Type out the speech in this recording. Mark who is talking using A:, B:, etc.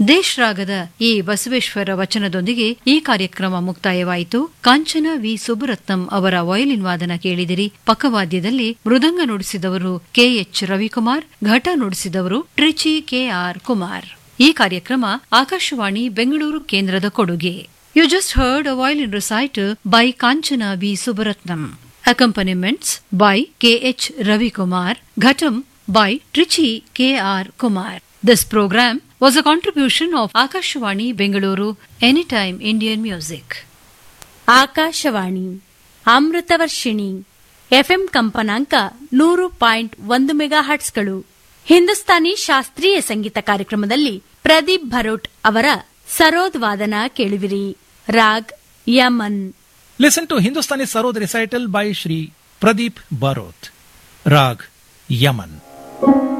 A: ದೇಶ್ರಾಗದ ಈ ಬಸವೇಶ್ವರ ವಚನದೊಂದಿಗೆ ಈ ಕಾರ್ಯಕ್ರಮ ಮುಕ್ತಾಯವಾಯಿತು ಕಾಂಚನ ವಿ ಸುಬ್ಬರತ್ನಂ ಅವರ ವಯಲಿನ್ ವಾದನ ಕೇಳಿದಿರಿ ಪಕ್ಕವಾದ್ಯದಲ್ಲಿ ಮೃದಂಗ ನುಡಿಸಿದವರು ಕೆಎಚ್ ರವಿಕುಮಾರ್ ಘಟ ನುಡಿಸಿದವರು ಟ್ರಿಚಿ ಕೆಆರ್ ಕುಮಾರ್ ಈ ಕಾರ್ಯಕ್ರಮ ಆಕಾಶವಾಣಿ ಬೆಂಗಳೂರು ಕೇಂದ್ರದ ಕೊಡುಗೆ you just heard a violin recital by Kanchana V Subbaratnam accompaniments by KH Ravikumar ghatam by Trichy K.R. Kumar. This program was a contribution of Akashwani Bengaluru Anytime Indian Music.
B: Akashvani Amruthavarshini FM ಕಂಪನಾಂಕ ನೂರು ಪಾಯಿಂಟ್ ಒಂದು ಮೆಗಾ ಹರ್ಟ್ಸ್ಗಳು ಹಿಂದೂಸ್ತಾನಿ ಶಾಸ್ತ್ರೀಯ ಸಂಗೀತ ಕಾರ್ಯಕ್ರಮದಲ್ಲಿ ಪ್ರದೀಪ್ ಭರೋಟ್ ಅವರ ಸರೋದ್ ವಾದನ ಕೇಳುವಿರಿ raag Yaman
C: Listen to Hindustani Sarod recital by Shri Pradeep Barot. Rag Yaman.